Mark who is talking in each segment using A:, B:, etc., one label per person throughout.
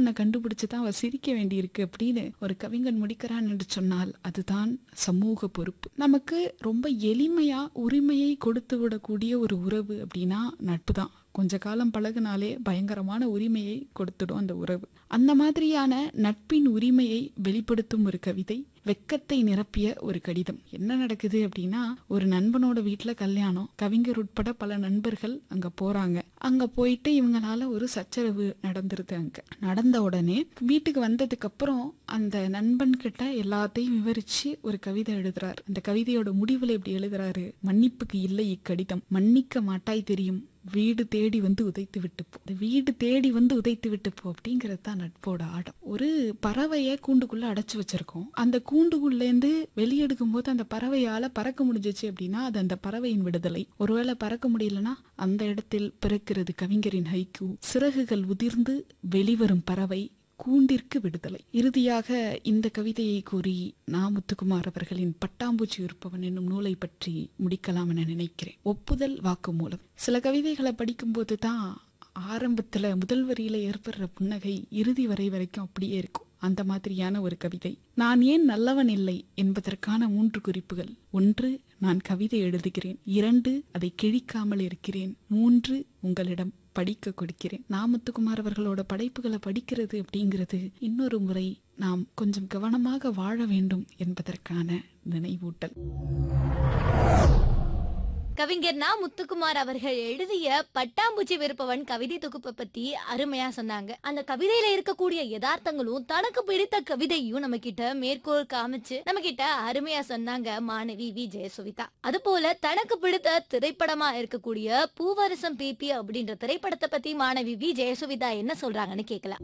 A: ஒன்றை கண்டுபிடிச்சு தான் அவ சிரிக்க வேண்டியிருக்கு அப்படின்னு ஒரு கவிஞன் முடிக்கிறான் என்று சொன்னால் அதுதான் சமூக பொறுப்பு நமக்கு ரொம்ப எளிமையா உரிமையை கொடுத்து விடக்கூடிய ஒரு உறவு அப்படின்னா நட்பு தான் கொஞ்ச காலம் பழகுனாலே பயங்கரமான உரிமையை கொடுத்துடும் அந்த உறவு அந்த மாதிரியான நட்பின் உரிமையை வெளிப்படுத்தும் ஒரு கவிதை வெக்கத்தை நிரப்பிய ஒரு கடிதம் என்ன நடக்குது அப்படின்னா ஒரு நண்பனோட வீட்டுல கல்யாணம் கவிஞர் உட்பட பல நண்பர்கள் அங்க போறாங்க அங்க போயிட்டு இவங்களால ஒரு சச்சரவு நடந்துருது அங்க நடந்த உடனே வீட்டுக்கு வந்ததுக்கு அப்புறம் அந்த நண்பன் கிட்ட எல்லாத்தையும் விவரிச்சு ஒரு கவிதை எழுதுறாரு அந்த கவிதையோட முடிவுல இப்படி எழுதுறாரு மன்னிப்புக்கு இல்லை இக்கடிதம் மன்னிக்க மாட்டாய் தெரியும் வீடு தேடி வந்து உதைத்து விட்டு போ இந்த வீடு தேடி வந்து உதைத்து விட்டு போ அப்படிங்கிறது தான் நட்போட ஆடம் ஒரு பறவையை கூண்டுக்குள்ள அடைச்சு வச்சிருக்கோம் அந்த கூண்டுக்குள்ளேருந்து வெளியெடுக்கும் போது அந்த பறவையால பறக்க முடிஞ்சிச்சு அப்படின்னா அது அந்த பறவையின் விடுதலை ஒருவேளை பறக்க முடியலன்னா அந்த இடத்தில் பிறக்கிறது கவிஞரின் ஹைக்கூ சிறகுகள் உதிர்ந்து வெளிவரும் பறவை கூண்டிற்கு விடுதலை இறுதியாக இந்த கவிதையை கூறி நா முத்துக்குமார் அவர்களின் பட்டாம்பூச்சி இருப்பவன் என்னும் நூலை பற்றி முடிக்கலாம் என நினைக்கிறேன் ஒப்புதல் வாக்குமூலம் சில கவிதைகளை படிக்கும்போது தான் ஆரம்பத்துல முதல் வரியில ஏற்படுற புன்னகை இறுதி வரை வரைக்கும் அப்படியே இருக்கும் அந்த மாதிரியான ஒரு கவிதை நான் ஏன் நல்லவன் இல்லை என்பதற்கான மூன்று குறிப்புகள் ஒன்று நான் கவிதை எழுதுகிறேன் இரண்டு அதை கிழிக்காமல் இருக்கிறேன் மூன்று உங்களிடம் படிக்க கொடுக்கிறேன் நாமத்துக்குமார் அவர்களோட படைப்புகளை படிக்கிறது அப்படிங்கிறது இன்னொரு முறை நாம் கொஞ்சம் கவனமாக வாழ வேண்டும் என்பதற்கான நினைவூட்டல்
B: கவிஞர் நா முத்துக்குமார் அவர்கள் எழுதிய பட்டாம்பூச்சி விருப்பவன் கவிதை தொகுப்பை பத்தி அருமையா சொன்னாங்க அந்த கவிதையில இருக்கக்கூடிய யதார்த்தங்களும் தனக்கு பிடித்த கவிதையும் நம்ம கிட்ட மேற்கோள் காமிச்சு நம்ம கிட்ட அருமையா சொன்னாங்க மாணவி வி ஜெயசுவிதா அது போல தனக்கு பிடித்த திரைப்படமா இருக்கக்கூடிய பூவரசம் பிபி அப்படின்ற திரைப்படத்தை பத்தி மாணவி வி ஜெயசுவிதா என்ன சொல்றாங்கன்னு கேட்கலாம்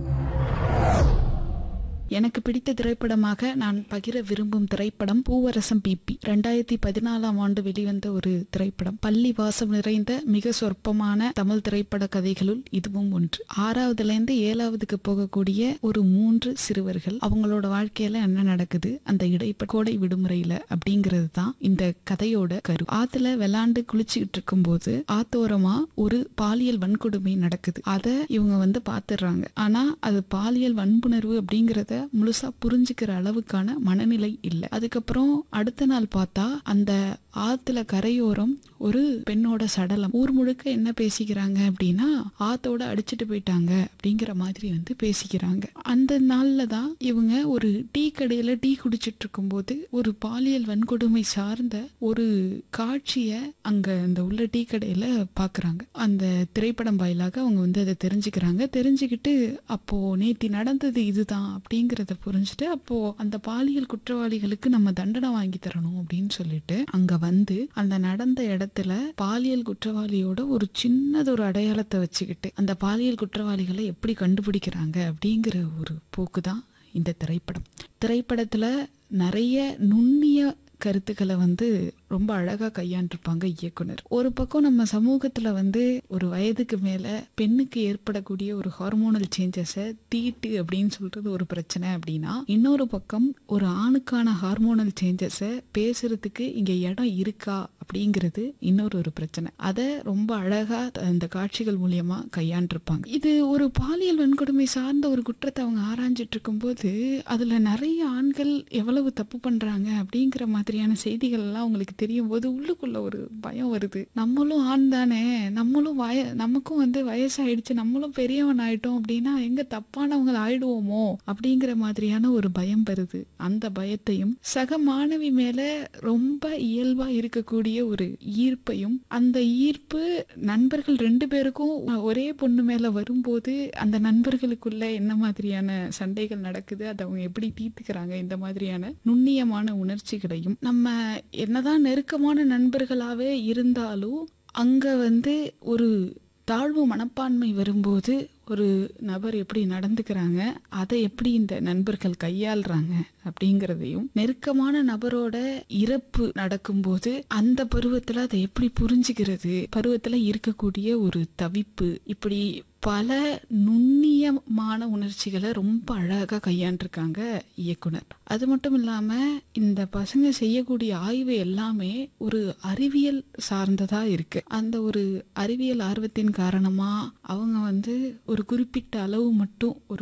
A: எனக்கு பிடித்த திரைப்படமாக நான் பகிர விரும்பும் திரைப்படம் பூவரசம் பிபி ரெண்டாயிரத்தி பதினாலாம் ஆண்டு வெளிவந்த ஒரு திரைப்படம் பள்ளி வாசம் நிறைந்த மிக சொற்பமான தமிழ் திரைப்பட கதைகளுள் இதுவும் ஒன்று ஆறாவதுல இருந்து ஏழாவதுக்கு போகக்கூடிய ஒரு மூன்று சிறுவர்கள் அவங்களோட வாழ்க்கையில என்ன நடக்குது அந்த இடைப்ப கோடை விடுமுறையில அப்படிங்கிறது தான் இந்த கதையோட கரு ஆத்துல விளாண்டு குளிச்சுக்கிட்டு இருக்கும்போது ஆத்தோரமா ஒரு பாலியல் வன்கொடுமை நடக்குது அதை இவங்க வந்து பாத்துடுறாங்க ஆனா அது பாலியல் வன்புணர்வு அப்படிங்கறத முழுசா புரிஞ்சுக்கிற அளவுக்கான மனநிலை இல்லை அதுக்கப்புறம் அடுத்த நாள் பார்த்தா அந்த ஆத்துல கரையோரம் ஒரு பெண்ணோட சடலம் ஊர் முழுக்க என்ன பேசிக்கிறாங்க அப்படின்னா ஆத்தோட அடிச்சிட்டு போயிட்டாங்க அப்படிங்கிற மாதிரி வந்து பேசிக்கிறாங்க அந்த நாள்ல தான் இவங்க ஒரு டீ கடையில டீ குடிச்சிட்டு இருக்கும்போது ஒரு பாலியல் வன்கொடுமை சார்ந்த ஒரு காட்சிய அங்க அந்த உள்ள டீ கடையில பாக்குறாங்க அந்த திரைப்படம் வாயிலாக அவங்க வந்து அதை தெரிஞ்சுக்கிறாங்க தெரிஞ்சுக்கிட்டு அப்போ நேத்தி நடந்தது இதுதான் அப்படிங்கறத புரிஞ்சுட்டு அப்போ அந்த பாலியல் குற்றவாளிகளுக்கு நம்ம தண்டனை வாங்கி தரணும் அப்படின்னு சொல்லிட்டு அங்க வந்து அந்த நடந்த இடத்துல பாலியல் குற்றவாளியோட ஒரு சின்னது ஒரு அடையாளத்தை வச்சுக்கிட்டு அந்த பாலியல் குற்றவாளிகளை எப்படி கண்டுபிடிக்கிறாங்க அப்படிங்கிற ஒரு போக்கு தான் இந்த திரைப்படம் திரைப்படத்துல நிறைய நுண்ணிய கருத்துக்களை வந்து ரொம்ப அழகா கையாண்டிருப்பாங்க இயக்குனர் ஒரு பக்கம் நம்ம சமூகத்துல வந்து ஒரு வயதுக்கு மேல பெண்ணுக்கு ஏற்படக்கூடிய ஒரு ஹார்மோனல் சேஞ்சஸை தீட்டு அப்படின்னு சொல்றது ஒரு பிரச்சனை அப்படின்னா இன்னொரு பக்கம் ஒரு ஆணுக்கான ஹார்மோனல் சேஞ்சஸை பேசுறதுக்கு இங்க இடம் இருக்கா அப்படிங்கிறது இன்னொரு ஒரு பிரச்சனை அதை ரொம்ப அழகா அந்த காட்சிகள் மூலியமா கையாண்டிருப்பாங்க இது ஒரு பாலியல் வன்கொடுமை சார்ந்த ஒரு குற்றத்தை அவங்க ஆராய்ஞ்சிட்டு இருக்கும்போது அதுல நிறைய ஆண்கள் எவ்வளவு தப்பு பண்றாங்க அப்படிங்கிற மாதிரியான செய்திகள் எல்லாம் அவங்களுக்கு தெரியும் போது உள்ளுக்குள்ள ஒரு பயம் வருது நம்மளும் ஆண் தானே நம்மளும் வய நமக்கும் வந்து வயசாயிடுச்சு நம்மளும் பெரியவன் ஆயிட்டோம் அப்படின்னா எங்க தப்பானவங்க ஆயிடுவோமோ அப்படிங்கிற மாதிரியான ஒரு பயம் வருது அந்த பயத்தையும் சக மாணவி மேல ரொம்ப இயல்பா இருக்கக்கூடிய ஒரு ஈர்ப்பையும் அந்த ஈர்ப்பு நண்பர்கள் ரெண்டு பேருக்கும் ஒரே பொண்ணு மேல வரும்போது அந்த நண்பர்களுக்குள்ள என்ன மாதிரியான சண்டைகள் நடக்குது அதை அவங்க எப்படி தீர்த்துக்கிறாங்க இந்த மாதிரியான நுண்ணியமான உணர்ச்சிகளையும் நம்ம என்னதான் நெருக்கமான நண்பர்களாவே இருந்தாலும் அங்க வந்து ஒரு தாழ்வு மனப்பான்மை வரும்போது ஒரு நபர் எப்படி நடந்துக்கிறாங்க அதை எப்படி இந்த நண்பர்கள் கையாளுறாங்க அப்படிங்கிறதையும் நெருக்கமான நபரோட இறப்பு நடக்கும்போது அந்த பருவத்துல அதை எப்படி புரிஞ்சுக்கிறது பருவத்துல இருக்கக்கூடிய ஒரு தவிப்பு இப்படி பல நுண்ணியமான உணர்ச்சிகளை ரொம்ப அழகா கையாண்டிருக்காங்க இயக்குனர் அது மட்டும் இல்லாம இந்த பசங்க செய்யக்கூடிய ஆய்வு எல்லாமே ஒரு அறிவியல் சார்ந்ததா இருக்கு அந்த ஒரு அறிவியல் ஆர்வத்தின் காரணமா அவங்க வந்து ஒரு குறிப்பிட்ட அளவு மட்டும் ஒரு